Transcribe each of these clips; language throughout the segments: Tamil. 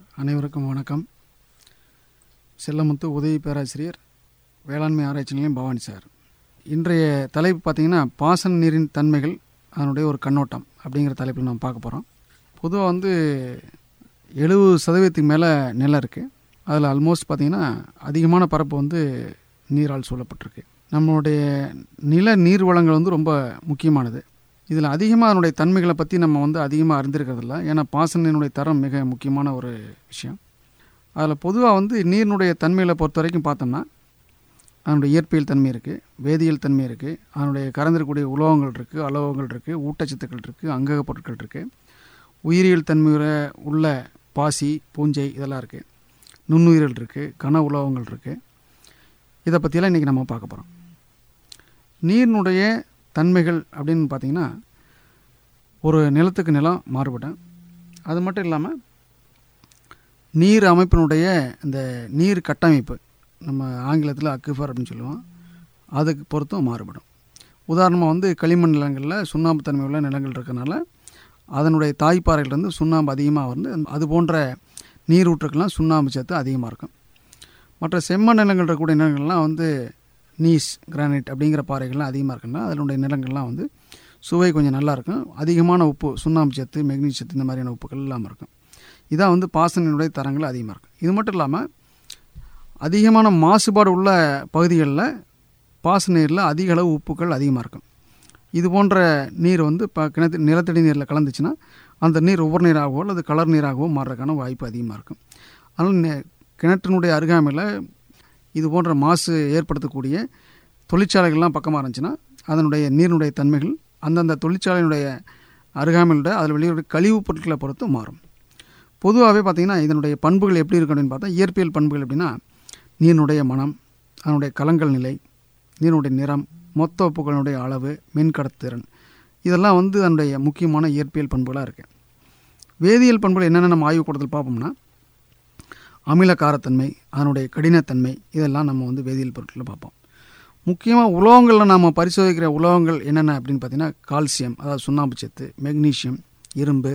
அனைவருக்கும் வணக்கம் செல்லமுத்து உதவி பேராசிரியர் வேளாண்மை ஆராய்ச்சி நிலையம் பவானி சார் இன்றைய தலைப்பு பார்த்திங்கன்னா பாசன நீரின் தன்மைகள் அதனுடைய ஒரு கண்ணோட்டம் அப்படிங்கிற தலைப்பில் நம்ம பார்க்க போகிறோம் பொதுவாக வந்து எழுபது சதவீதத்துக்கு மேலே நிலம் இருக்குது அதில் ஆல்மோஸ்ட் பார்த்திங்கன்னா அதிகமான பரப்பு வந்து நீரால் சூழப்பட்டிருக்கு நம்மளுடைய நில நீர் வளங்கள் வந்து ரொம்ப முக்கியமானது இதில் அதிகமாக அதனுடைய தன்மைகளை பற்றி நம்ம வந்து அதிகமாக அறிந்திருக்கிறதில்ல ஏன்னா பாசனினுடைய தரம் மிக முக்கியமான ஒரு விஷயம் அதில் பொதுவாக வந்து நீரினுடைய தன்மைகளை பொறுத்த வரைக்கும் பார்த்தோம்னா அதனுடைய இயற்பியல் தன்மை இருக்குது வேதியியல் தன்மை இருக்குது அதனுடைய கறந்திருக்கக்கூடிய உலோகங்கள் இருக்குது அலோகங்கள் இருக்குது ஊட்டச்சத்துக்கள் இருக்குது அங்கக பொருட்கள் இருக்குது உயிரியல் தன்மையுற உள்ள பாசி பூஞ்சை இதெல்லாம் இருக்குது நுண்ணுயிர்கள் இருக்குது கன உலோகங்கள் இருக்குது இதை பற்றியெல்லாம் இன்றைக்கி நம்ம பார்க்க போகிறோம் நீரினுடைய தன்மைகள் அப்படின்னு பார்த்திங்கன்னா ஒரு நிலத்துக்கு நிலம் மாறுபடும் அது மட்டும் இல்லாமல் நீர் அமைப்பினுடைய இந்த நீர் கட்டமைப்பு நம்ம ஆங்கிலத்தில் அக்குஃபர் அப்படின்னு சொல்லுவோம் அதுக்கு பொறுத்தும் மாறுபடும் உதாரணமாக வந்து களிமண் நிலங்களில் சுண்ணாம்பு தன்மை உள்ள நிலங்கள் இருக்கனால அதனுடைய தாய்ப்பாறையிலேருந்து சுண்ணாம்பு அதிகமாக வந்து அது போன்ற நீர் ஊற்றுக்கெல்லாம் சுண்ணாம்பு சத்து அதிகமாக இருக்கும் மற்ற செம்மண் நிலங்கள் இருக்கக்கூடிய நிலங்கள்லாம் வந்து நீஸ் கிரானைட் அப்படிங்கிற பாறைகள்லாம் அதிகமாக இருக்குன்னா அதனுடைய நிலங்கள்லாம் வந்து சுவை கொஞ்சம் நல்லா இருக்கும் அதிகமான உப்பு சுண்ணாம்பு சத்து மெக்னீஸ் சத்து இந்த மாதிரியான உப்புகள் இல்லாமல் இருக்கும் இதான் வந்து பாசனினுடைய தரங்கள் அதிகமாக இருக்கும் இது மட்டும் இல்லாமல் அதிகமான மாசுபாடு உள்ள பகுதிகளில் பாசன நீரில் அதிக அளவு உப்புக்கள் அதிகமாக இருக்கும் இது போன்ற நீர் வந்து இப்போ கிணத்து நிலத்தடி நீரில் கலந்துச்சுன்னா அந்த நீர் உவர் நீராகவோ அல்லது கலர் நீராகவோ மாறுறதுக்கான வாய்ப்பு அதிகமாக இருக்கும் அதனால் கிணற்றினுடைய அருகாமையில் இது போன்ற மாசு ஏற்படுத்தக்கூடிய தொழிற்சாலைகள்லாம் பக்கமாக இருந்துச்சுன்னா அதனுடைய நீரினுடைய தன்மைகள் அந்தந்த தொழிற்சாலையினுடைய அருகாமையிலுடைய அதில் வெளியுடைய கழிவுப் பொருட்களை பொறுத்து மாறும் பொதுவாகவே பார்த்திங்கன்னா இதனுடைய பண்புகள் எப்படி இருக்கும் அப்படின்னு பார்த்தா இயற்பியல் பண்புகள் எப்படின்னா நீரினுடைய மனம் அதனுடைய கலங்கல் நிலை நீரினுடைய நிறம் மொத்த உப்புகளினுடைய அளவு மின் கடத்துத்திறன் இதெல்லாம் வந்து அதனுடைய முக்கியமான இயற்பியல் பண்புகளாக இருக்குது வேதியியல் பண்புகள் என்னென்ன நம்ம ஆய்வுக்கூடத்தில் பார்ப்போம்னா அமில காரத்தன்மை அதனுடைய கடினத்தன்மை இதெல்லாம் நம்ம வந்து வேதியியல் பொருட்களில் பார்ப்போம் முக்கியமாக உலோகங்களில் நாம் பரிசோதிக்கிற உலோகங்கள் என்னென்ன அப்படின்னு பார்த்தீங்கன்னா கால்சியம் அதாவது சுண்ணாம்பு சத்து மெக்னீஷியம் இரும்பு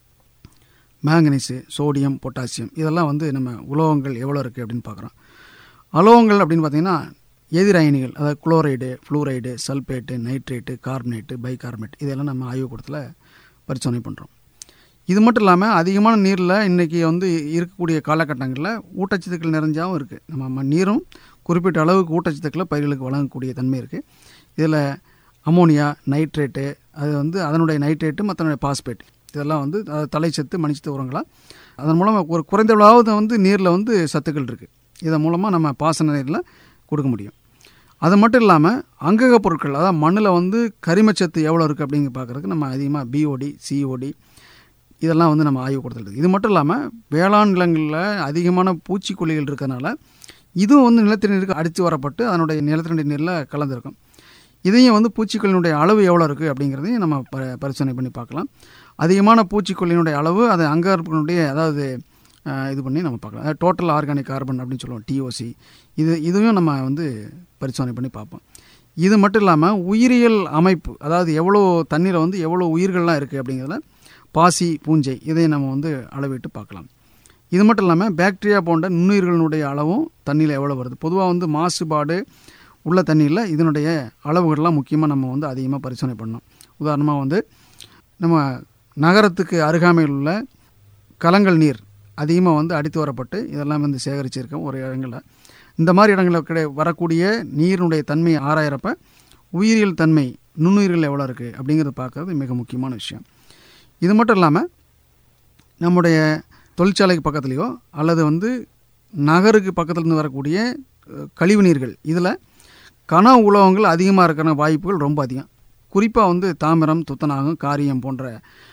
மேங்கனீஸு சோடியம் பொட்டாசியம் இதெல்லாம் வந்து நம்ம உலோகங்கள் எவ்வளோ இருக்குது அப்படின்னு பார்க்குறோம் அலோகங்கள் அப்படின்னு பார்த்தீங்கன்னா எதிரயனிகள் அதாவது chloride fluoride sulphate nitrate carbonate bicarbonate இதெல்லாம் நம்ம ஆய்வுக்கூடத்தில் பரிசோதனை பண்ணுறோம் இது மட்டும் இல்லாமல் அதிகமான நீரில் இன்றைக்கி வந்து இருக்கக்கூடிய காலகட்டங்களில் ஊட்டச்சத்துக்கள் நிறைஞ்சாவும் இருக்குது நம்ம நீரும் குறிப்பிட்ட அளவுக்கு ஊட்டச்சத்துக்களை பயிர்களுக்கு வழங்கக்கூடிய தன்மை இருக்குது இதில் அமோனியா நைட்ரேட்டு அது வந்து அதனுடைய நைட்ரேட்டு மற்றனுடைய பாஸ்பேட் இதெல்லாம் வந்து தலைச்சத்து மணிச்சத்து உரங்களாக அதன் மூலமாக ஒரு குறைந்த அளவாவது வந்து நீரில் வந்து சத்துக்கள் இருக்குது இதன் மூலமாக நம்ம பாசன நீரில் கொடுக்க முடியும் அது மட்டும் இல்லாமல் அங்கக பொருட்கள் அதாவது மண்ணில் வந்து கரிமச்சத்து எவ்வளோ இருக்குது அப்படிங்க பார்க்குறதுக்கு நம்ம அதிகமாக பிஓடி சிஓடி இதெல்லாம் வந்து நம்ம ஆய்வு கொடுத்துருக்கு இது மட்டும் இல்லாமல் வேளாண் நிலங்களில் அதிகமான பூச்சிக்கொல்லிகள் இருக்கிறதுனால இதுவும் வந்து நிலத்தடி நீருக்கு அடித்து வரப்பட்டு அதனுடைய நிலத்தடி நீரில் கலந்துருக்கும் இதையும் வந்து பூச்சிக்கொல்லினுடைய அளவு எவ்வளோ இருக்குது அப்படிங்கிறதையும் நம்ம ப பரிசோதனை பண்ணி பார்க்கலாம் அதிகமான பூச்சிக்கொல்லியினுடைய அளவு அது அங்கற்பனுடைய அதாவது இது பண்ணி நம்ம பார்க்கலாம் அதாவது டோட்டல் ஆர்கானிக் கார்பன் அப்படின்னு சொல்லுவோம் டிஓசி இது இதுவும் நம்ம வந்து பரிசோதனை பண்ணி பார்ப்போம் இது மட்டும் இல்லாமல் உயிரியல் அமைப்பு அதாவது எவ்வளோ தண்ணீரை வந்து எவ்வளோ உயிர்கள்லாம் இருக்குது அப்படிங்கிறதுல பாசி பூஞ்சை இதை நம்ம வந்து அளவிட்டு பார்க்கலாம் இது மட்டும் இல்லாமல் பாக்டீரியா போன்ற நுண்ணுயிர்களினுடைய அளவும் தண்ணியில் எவ்வளோ வருது பொதுவாக வந்து மாசுபாடு உள்ள தண்ணியில் இதனுடைய அளவுகள்லாம் முக்கியமாக நம்ம வந்து அதிகமாக பரிசோதனை பண்ணோம் உதாரணமாக வந்து நம்ம நகரத்துக்கு அருகாமையில் உள்ள கலங்கள் நீர் அதிகமாக வந்து அடித்து வரப்பட்டு இதெல்லாம் வந்து சேகரிச்சிருக்கோம் ஒரு இடங்களில் இந்த மாதிரி இடங்களில் கிடை வரக்கூடிய நீரினுடைய தன்மை ஆராயிறப்ப உயிரியல் தன்மை நுண்ணுயிர்கள் எவ்வளோ இருக்குது அப்படிங்கிறத பார்க்குறது மிக முக்கியமான விஷயம் இது மட்டும் இல்லாமல் நம்முடைய தொழிற்சாலைக்கு பக்கத்துலேயோ அல்லது வந்து நகருக்கு பக்கத்துலேருந்து வரக்கூடிய கழிவு நீர்கள் இதில் கன உலோகங்கள் அதிகமாக இருக்கிற வாய்ப்புகள் ரொம்ப அதிகம் குறிப்பாக வந்து தாமிரம் துத்தநாகம் காரியம் போன்ற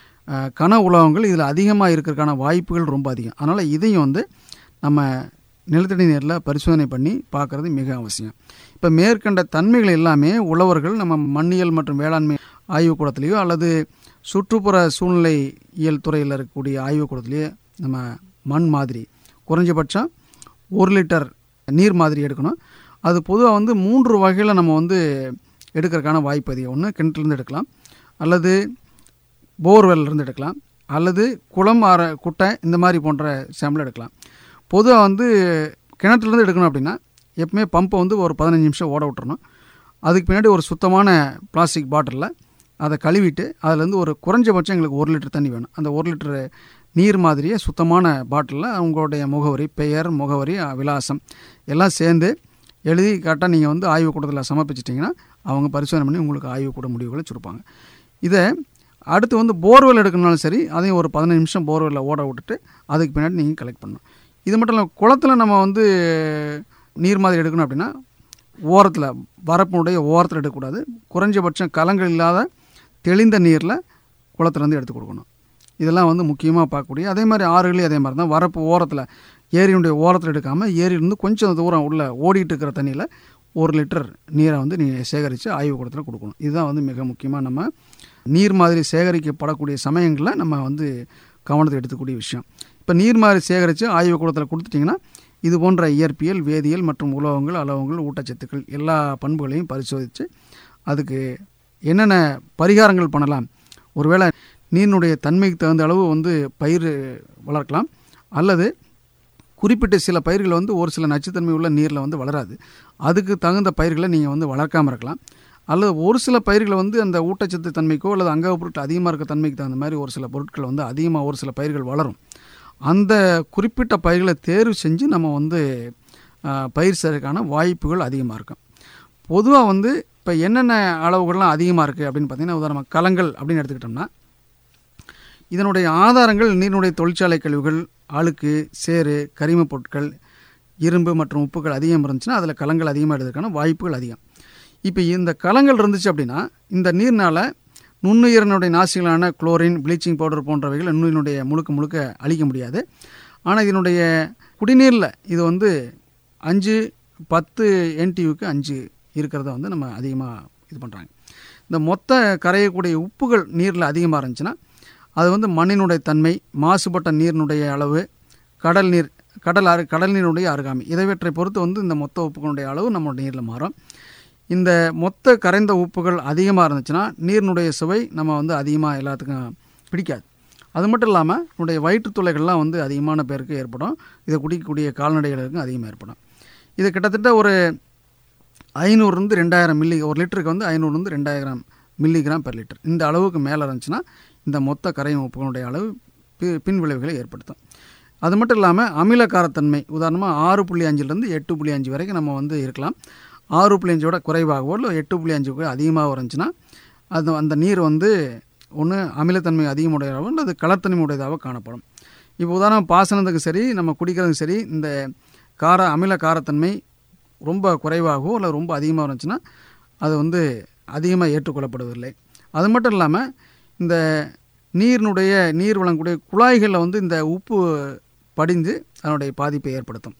கன உலோகங்கள் இதில் அதிகமாக இருக்கிறதுக்கான வாய்ப்புகள் ரொம்ப அதிகம் அதனால் இதையும் வந்து நம்ம நிலத்தடி நீரில் பரிசோதனை பண்ணி பார்க்குறது மிக அவசியம் இப்போ மேற்கண்ட தன்மைகள் எல்லாமே உழவர்கள் நம்ம மண்ணியல் மற்றும் வேளாண்மை ஆய்வுக்கூடத்துலேயோ அல்லது சுற்றுப்புற சூழ்நிலை இயல் துறையில் இருக்கக்கூடிய ஆய்வுக்கூடத்துலேயே நம்ம மண் மாதிரி குறைஞ்சபட்சம் ஒரு லிட்டர் நீர் மாதிரி எடுக்கணும் அது பொதுவாக வந்து மூன்று வகையில் நம்ம வந்து எடுக்கிறதுக்கான வாய்ப்பு அதிகம் ஒன்று கிணற்றுலேருந்து எடுக்கலாம் அல்லது போர்வெல்லேருந்து எடுக்கலாம் அல்லது குளம் ஆற குட்டை இந்த மாதிரி போன்ற சாம்பிள் எடுக்கலாம் பொதுவாக வந்து கிணத்துலேருந்து எடுக்கணும் அப்படின்னா எப்பவுமே பம்பை வந்து ஒரு பதினஞ்சு நிமிஷம் ஓட விட்டுறணும் அதுக்கு பின்னாடி ஒரு சுத்தமான பிளாஸ்டிக் பாட்டிலில் அதை கழுவிட்டு அதுலேருந்து ஒரு குறைஞ்சபட்சம் எங்களுக்கு ஒரு லிட்டர் தண்ணி வேணும் அந்த ஒரு லிட்டர் நீர் மாதிரியே சுத்தமான பாட்டிலில் உங்களுடைய முகவரி பெயர் முகவரி அஹ், விலாசம் எல்லாம் சேர்ந்து எழுதி கரெக்டாக நீங்கள் வந்து ஆய்வு கூடத்தில் சமர்ப்பிச்சிட்டிங்கன்னா அவங்க பரிசோதனை பண்ணி உங்களுக்கு ஆய்வு கூட முடிவுகளை சுருப்பாங்க இதை அடுத்து வந்து போர்வெல் எடுக்கணும்னாலும் சரி அதையும் ஒரு பதினஞ்சு நிமிஷம் போர்வெல்லில் ஓட விட்டுட்டு அதுக்கு பின்னாடி நீங்கள் கலெக்ட் பண்ணணும் இது மட்டும் இல்லாமல் குளத்தில் நம்ம வந்து நீர் மாதிரி எடுக்கணும் அப்படின்னா ஓரத்தில் வரப்பினுடைய ஓரத்தில் எடுக்கக்கூடாது குறைஞ்சபட்சம் கலங்கள் இல்லாத தெளிந்த நீரில் குளத்துலேருந்து எடுத்து கொடுக்கணும் இதெல்லாம் வந்து முக்கியமாக பார்க்கக்கூடிய அதே மாதிரி ஆறுகளையும் அதே மாதிரி தான் வரப்பு ஓரத்தில் ஏரியினுடைய ஓரத்தில் எடுக்காமல் ஏரியிலிருந்து கொஞ்சம் தூரம் உள்ள ஓடிட்டு இருக்கிற தண்ணியில் ஒரு லிட்டர் நீரை வந்து நீங்கள் சேகரித்து ஆய்வு கூடத்தில் கொடுக்கணும் இதுதான் வந்து மிக முக்கியமாக நம்ம நீர் மாதிரி சேகரிக்கப்படக்கூடிய சமயங்களில் நம்ம வந்து கவனத்தை எடுத்துக்கூடிய விஷயம் இப்போ நீர் மாதிரி சேகரித்து ஆய்வு கூடத்தில் கொடுத்துட்டிங்கன்னா இது போன்ற இயற்பியல் வேதியியல் மற்றும் உலோகங்கள் அலோகங்கள் ஊட்டச்சத்துக்கள் எல்லா பண்புகளையும் பரிசோதித்து அதுக்கு என்னென்ன பரிகாரங்கள் பண்ணலாம் ஒருவேளை நீரினுடைய தன்மைக்கு தகுந்த அளவு வந்து பயிர் வளர்க்கலாம் அல்லது குறிப்பிட்ட சில பயிர்கள் வந்து ஒரு சில நச்சுத்தன்மை உள்ள நீரில் வந்து வளராது அதுக்கு தகுந்த பயிர்களை நீங்கள் வந்து வளர்க்காமல் இருக்கலாம் அல்லது ஒரு சில பயிர்களை வந்து அந்த ஊட்டச்சத்து தன்மைக்கோ அல்லது அங்க பொருட்கள் அதிகமாக இருக்க தன்மைக்கு தகுந்த மாதிரி ஒரு சில பொருட்கள் வந்து அதிகமாக ஒரு சில பயிர்கள் வளரும் அந்த குறிப்பிட்ட பயிர்களை தேர்வு செஞ்சு நம்ம வந்து ஆ, பயிர் செய்யறதுக்கான வாய்ப்புகள் அதிகமாக இருக்கும் பொதுவாக வந்து இப்போ என்னென்ன அளவுகள்லாம் அதிகமாக இருக்குது அப்படின்னு பார்த்தீங்கன்னா உதாரணமாக கலங்கள் அப்படின்னு எடுத்துக்கிட்டோம்னா இதனுடைய ஆதாரங்கள் நீரினுடைய தொழிற்சாலை கழிவுகள் அழுக்கு சேறு கரிமப் பொருட்கள் இரும்பு மற்றும் உப்புகள் அதிகம் இருந்துச்சுன்னா அதில் கலங்கள் அதிகமாக எடுக்கிறதுக்கான வாய்ப்புகள் அதிகம் இப்போ இந்த கலங்கள் இருந்துச்சு அப்படின்னா இந்த நீர்னால் நுண்ணுயிரினுடைய நாசிகளான குளோரின் ப்ளீச்சிங் பவுடர் போன்றவைகள் நுண்ணுயிரினுடைய முழுக்க முழுக்க அழிக்க முடியாது ஆனால் இதனுடைய குடிநீரில் இது வந்து அஞ்சு பத்து என்டியூக்கு அஞ்சு இருக்கிறத வந்து நம்ம அதிகமாக இது பண்ணுறாங்க இந்த மொத்த கரையக்கூடிய உப்புகள் நீரில் அதிகமாக இருந்துச்சுன்னா அது வந்து மண்ணினுடைய தன்மை மாசுபட்ட நீரினுடைய அளவு கடல் நீர் கடல் அரு கடல் நீருடைய அருகாமை இதைவற்றை பொறுத்து வந்து இந்த மொத்த உப்புகளுடைய அளவு நம்மளுடைய நீரில் மாறும் இந்த மொத்த கரைந்த உப்புகள் அதிகமாக இருந்துச்சுன்னா நீரினுடைய சுவை நம்ம வந்து அதிகமாக எல்லாத்துக்கும் பிடிக்காது அது மட்டும் இல்லாமல் நம்முடைய வயிற்று துளைகள்லாம் வந்து அதிகமான பேருக்கு ஏற்படும் இதை குடிக்கக்கூடிய கால்நடைகளுக்கும் அதிகமாக ஏற்படும் இது கிட்டத்தட்ட ஒரு ஐநூறுலேருந்து ரெண்டாயிரம் மில்லி ஒரு லிட்டருக்கு வந்து ஐநூறுலேருந்து ரெண்டாயிரம் மில்லிகிராம் பெர் லிட்டர் இந்த அளவுக்கு மேலே இருந்துச்சுன்னா இந்த மொத்த கரையும் உப்புகளுடைய அளவு பி- பின் விளைவுகளை ஏற்படுத்தும் அது மட்டும் இல்லாமல் அமிலக்காரத்தன்மை உதாரணமாக ஆறு புள்ளி அஞ்சுலேருந்து எட்டு புள்ளி அஞ்சு வரைக்கும் நம்ம வந்து இருக்கலாம் ஆறு புள்ளி அஞ்சோட குறைவாகவோ இல்லை எட்டு புள்ளி அஞ்சுக்கு அதிகமாக இருந்துச்சுன்னா அது அந்த நீர் வந்து ஒன்று அமிலத்தன்மை அதிகமுடையதாகவோ அல்லது கலர்த்தன்மை உடையதாகவோ காணப்படும் இப்போ உதாரணம் பாசனத்துக்கு சரி நம்ம குடிக்கிறதுக்கு சரி இந்த கார அமில காரத்தன்மை ரொம்ப குறைவாகவோ இல்லை ரொம்ப அதிகமாக இருந்துச்சுன்னா அது வந்து அதிகமாக ஏற்றுக்கொள்ளப்படுவதில்லை அது மட்டும் இல்லாமல் இந்த நீரினுடைய நீர் வழங்கக்கூடிய குழாய்களில் வந்து இந்த உப்பு படிந்து அதனுடைய பாதிப்பை ஏற்படுத்தும்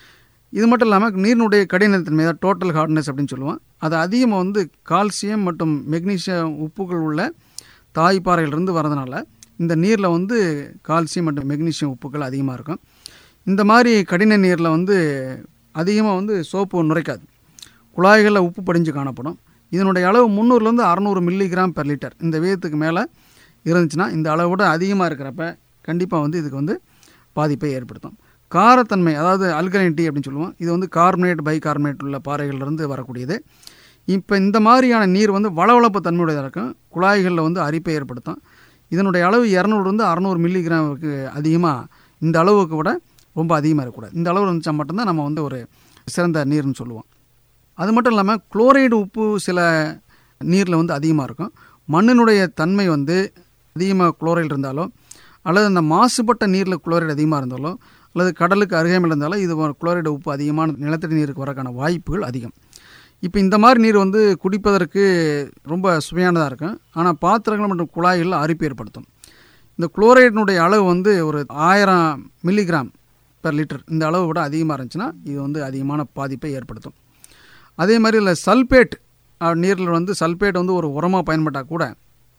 இது மட்டும் இல்லாமல் நீரினுடைய கடினத்தன்மை அதாவது டோட்டல் ஹார்ட்னஸ் அப்படின்னு சொல்லுவோம் அது அதிகமாக வந்து கால்சியம் மற்றும் மெக்னீசியம் உப்புகள் உள்ள தாய்ப்பாறையிலிருந்து வரதுனால இந்த நீரில் வந்து கால்சியம் மற்றும் மெக்னீசியம் உப்புகள் அதிகமாக இருக்கும் இந்த மாதிரி கடின நீரில் வந்து அதிகமாக வந்து சோப்பு நுரைக்காது குழாய்களில் உப்பு படிஞ்சு காணப்படும் இதனுடைய அளவு முந்நூறுலேருந்து அறநூறு மில்லிகிராம் பெர் லிட்டர் இந்த விதத்துக்கு மேலே இருந்துச்சுன்னா இந்த அளவை விட அதிகமாக இருக்கிறப்ப கண்டிப்பாக வந்து இதுக்கு வந்து பாதிப்பை ஏற்படுத்தும் காரத்தன்மை அதாவது அல்கலைன் டீ அப்படின்னு சொல்லுவோம் இது வந்து கார்பனேட் பை கார்பனேட் உள்ள பாறைகள்லேருந்து வரக்கூடியது இப்போ இந்த மாதிரியான நீர் வந்து வளவளப்பு தன்மையுடையதாக இருக்கும் குழாய்களில் வந்து அரிப்பை ஏற்படுத்தும் இதனுடைய அளவு இரநூறுலேருந்து அறநூறு மில்லிகிராமுக்கு அதிகமாக இந்த அளவுக்கு விட ரொம்ப அதிகமாக இருக்கக்கூடாது இந்த அளவு இருந்துச்சா மட்டும்தான் நம்ம வந்து ஒரு சிறந்த நீர்னு சொல்லுவோம் அது மட்டும் இல்லாமல் குளோரைடு உப்பு சில நீரில் வந்து அதிகமாக இருக்கும் மண்ணினுடைய தன்மை வந்து அதிகமாக குளோரைடு இருந்தாலோ அல்லது அந்த மாசுபட்ட நீரில் குளோரைடு அதிகமாக இருந்தாலோ அல்லது கடலுக்கு அருகாமையில் இருந்தாலும் இது ஒரு குளோரைடு உப்பு அதிகமான நிலத்தடி நீருக்கு வரக்கான வாய்ப்புகள் அதிகம் இப்போ இந்த மாதிரி நீர் வந்து குடிப்பதற்கு ரொம்ப சுவையானதாக இருக்கும் ஆனால் பாத்திரங்கள் மற்றும் குழாய்களில் அரிப்பு ஏற்படுத்தும் இந்த குளோரைடினுடைய அளவு வந்து ஒரு ஆயிரம் மில்லிகிராம் பெர் லிட்டர் இந்த அளவு விட அதிகமாக இருந்துச்சுன்னா இது வந்து அதிகமான பாதிப்பை ஏற்படுத்தும் அதே மாதிரி இல்லை சல்பேட் நீரில் வந்து சல்பேட் வந்து ஒரு உரமாக பயன்பட்டால் கூட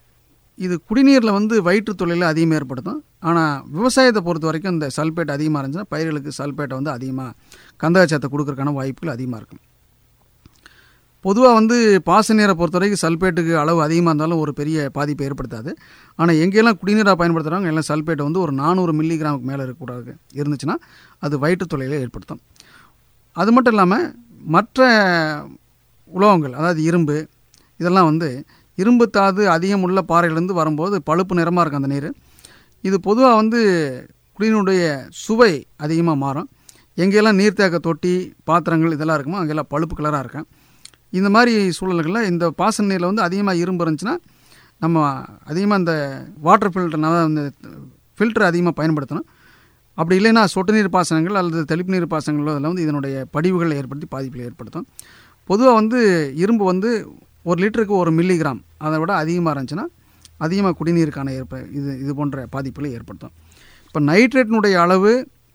இது குடிநீரில் வந்து வயிற்று தொழிலில் அதிகமாக ஏற்படுத்தும் ஆனால் விவசாயத்தை பொறுத்த வரைக்கும் இந்த சல்பேட் அதிகமாக இருந்துச்சுன்னா பயிர்களுக்கு சல்பேட்டை வந்து அதிகமாக கந்தகச்சத்தை கொடுக்கறதுக்கான வாய்ப்புகள் அதிகமாக இருக்கும் பொதுவாக வந்து பாச நீரை பொறுத்த வரைக்கும் சல்பேட்டுக்கு அளவு அதிகமாக இருந்தாலும் ஒரு பெரிய பாதிப்பை ஏற்படுத்தாது ஆனால் எங்கெல்லாம் குடிநீராக பயன்படுத்துகிறாங்க எல்லாம் சல்பேட் வந்து ஒரு நானூறு மில்லிகிராமுக்கு மேலே இருக்கக்கூடாது இருந்துச்சுன்னா அது வயிற்றுத்தொலையில் ஏற்படுத்தும் அது மட்டும் இல்லாமல் மற்ற உலோகங்கள் அதாவது இரும்பு இதெல்லாம் வந்து இரும்பு தாது அதிகம் உள்ள பாறையிலேருந்து வரும்போது பழுப்பு நிறமாக இருக்கும் அந்த நீர் இது பொதுவாக வந்து குடிநீருடைய சுவை அதிகமாக மாறும் எங்கெல்லாம் நீர்த்தேக்க தொட்டி பாத்திரங்கள் இதெல்லாம் இருக்குமோ அங்கெல்லாம் பழுப்பு கலராக இருக்கும் இந்த மாதிரி சூழல்களில் இந்த பாசன நீரில் வந்து அதிகமாக இரும்பு இருந்துச்சுன்னா நம்ம அதிகமாக இந்த வாட்டர் ஃபில்டர் இந்த ஃபில்டர் அதிகமாக பயன்படுத்தணும் அப்படி இல்லைன்னா சொட்டு நீர் பாசனங்கள் அல்லது தெளிப்பு நீர் பாசனங்கள் அதில் வந்து இதனுடைய படிவுகளை ஏற்படுத்தி பாதிப்புகளை ஏற்படுத்தும் பொதுவாக வந்து இரும்பு வந்து ஒரு லிட்டருக்கு ஒரு மில்லிகிராம் அதை விட அதிகமாக இருந்துச்சுன்னா அதிகமாக குடிநீருக்கான ஏற்ப இது இது போன்ற பாதிப்புகளை ஏற்படுத்தும் இப்போ நைட்ரேட்டினுடைய அளவு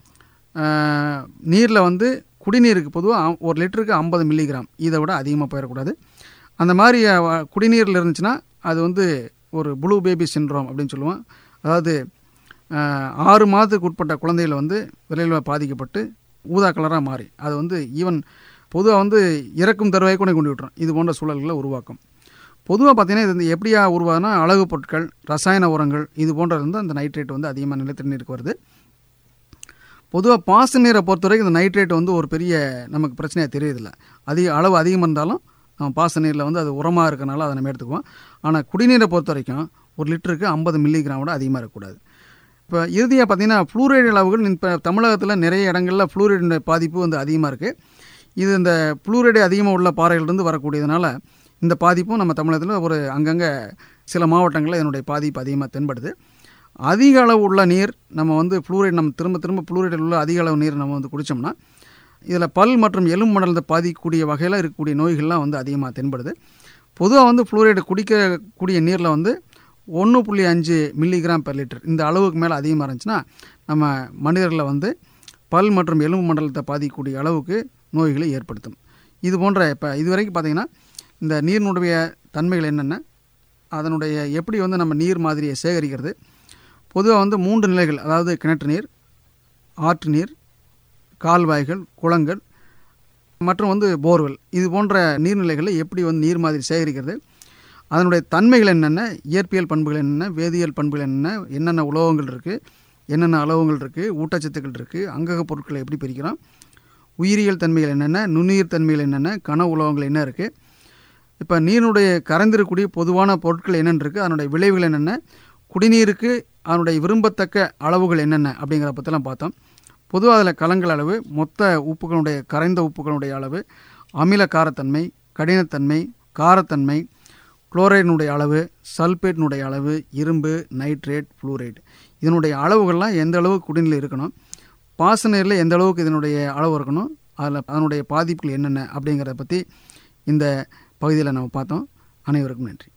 நீரில் வந்து குடிநீருக்கு பொதுவாக ஒரு லிட்டருக்கு ஐம்பது மில்லிகிராம் இதை விட அதிகமாக போயிடக்கூடாது அந்த மாதிரி அஹ், குடிநீரில் இருந்துச்சுன்னா அது வந்து ஒரு ப்ளூ பேபி சின்ட்ரோம் அப்படின்னு சொல்லுவோம் அதாவது அஹ், ஆறு மாதத்துக்கு உட்பட்ட குழந்தைகள் வந்து விரைவில் பாதிக்கப்பட்டு ஊதா கலராக மாறி அது வந்து ஈவன் பொதுவாக வந்து இறக்கும் தருவாய் கூட கொண்டு விட்டுரும் இது போன்ற சூழல்களை உருவாக்கும் பொதுவாக பார்த்தீங்கன்னா இது வந்து எப்படியா உருவாகுனா அழகு பொருட்கள் ரசாயன உரங்கள் இது போன்றது வந்து அந்த நைட்ரேட் வந்து அதிகமாக நிலத்தடி நீருக்கு வருது பொதுவாக பாச நீரை பொறுத்த வரைக்கும் இந்த நைட்ரேட் வந்து ஒரு பெரிய நமக்கு பிரச்சனையாக தெரியுதில்ல அதிக அளவு அதிகமாக இருந்தாலும் நம்ம பாச நீரில் வந்து அது உரமாக இருக்கனால அதை நம்ம எடுத்துக்குவோம் ஆனால் குடிநீரை பொறுத்த வரைக்கும் ஒரு லிட்டருக்கு ஐம்பது மில்லிகிராம் விட அதிகமாக இருக்கக்கூடாது இப்போ இறுதியாக பார்த்தீங்கன்னா ஃப்ளூரைடு அளவுகள் இப்போ தமிழகத்தில் நிறைய இடங்களில் ஃப்ளூரைடு பாதிப்பு வந்து அதிகமாக இருக்குது இது இந்த ஃப்ளூரைடு அதிகமாக உள்ள பாறைகளிலிருந்து வரக்கூடியதுனால இந்த பாதிப்பும் நம்ம தமிழகத்தில் ஒரு அங்கங்கே சில மாவட்டங்களில் இதனுடைய பாதிப்பு அதிகமாக தென்படுது அதிக அளவு உள்ள நீர் நம்ம வந்து ஃப்ளூரைடு நம்ம திரும்ப திரும்ப ஃப்ளூரைடில் உள்ள அதிக அளவு நீர் நம்ம வந்து குடித்தோம்னா இதில் பல் மற்றும் எலும்பு மண்டலத்தை பாதிக்கக்கூடிய வகையில் இருக்கக்கூடிய நோய்கள்லாம் வந்து அதிகமாக தென்படுது பொதுவாக வந்து ஃப்ளூரைடு குடிக்கக்கூடிய நீரில் வந்து ஒன்று புள்ளி அஞ்சு மில்லிகிராம் பெர் லிட்டர் இந்த அளவுக்கு மேலே அதிகமாக இருந்துச்சுன்னா நம்ம மனிதர்களில் வந்து பல் மற்றும் எலும்பு மண்டலத்தை பாதிக்கக்கூடிய அளவுக்கு நோய்களை ஏற்படுத்தும் இது போன்ற இப்போ இதுவரைக்கும் பார்த்தீங்கன்னா இந்த நீரினுடைய தன்மைகள் என்னென்ன அதனுடைய எப்படி வந்து நம்ம நீர் மாதிரியை சேகரிக்கிறது பொதுவாக வந்து மூன்று நிலைகள் அதாவது கிணற்று நீர் ஆற்று நீர் கால்வாய்கள் குளங்கள் மற்றும் வந்து போர்வெல் இது போன்ற நீர்நிலைகளில் எப்படி வந்து நீர் மாதிரி சேகரிக்கிறது அதனுடைய தன்மைகள் என்னென்ன இயற்பியல் பண்புகள் என்னென்ன வேதியியல் பண்புகள் என்னென்ன என்னென்ன உலோகங்கள் இருக்குது என்னென்ன அளவுகள் இருக்குது ஊட்டச்சத்துக்கள் இருக்குது அங்கக பொருட்களை எப்படி பிரிக்கிறோம் உயிரியல் தன்மைகள் என்னென்ன நுண்ணுயிர் தன்மைகள் என்னென்ன கன உலோகங்கள் என்ன இருக்குது இப்போ நீரினுடைய கரைந்திருக்கக்கூடிய பொதுவான பொருட்கள் என்னென்ன இருக்குது அதனுடைய விளைவுகள் என்னென்ன குடிநீருக்கு அதனுடைய விரும்பத்தக்க அளவுகள் என்னென்ன அப்படிங்கிற பற்றிலாம் பார்த்தோம் பொதுவாக அதில் கலங்கள் அளவு மொத்த உப்புகளுடைய கரைந்த உப்புகளுடைய அளவு அமில காரத்தன்மை கடினத்தன்மை காரத்தன்மை குளோரைடினுடைய அளவு சல்பேட்டினுடைய அளவு இரும்பு நைட்ரேட் ஃப்ளூரைடு இதனுடைய அளவுகள்லாம் எந்த அளவுக்கு குடிநீர் இருக்கணும் பாச நீரில் எந்த அளவுக்கு இதனுடைய அளவு இருக்கணும் அதில் அதனுடைய பாதிப்புகள் என்னென்ன அப்படிங்கிறத பற்றி இந்த பகுதியில் நம்ம பார்த்தோம் அனைவருக்கும் நன்றி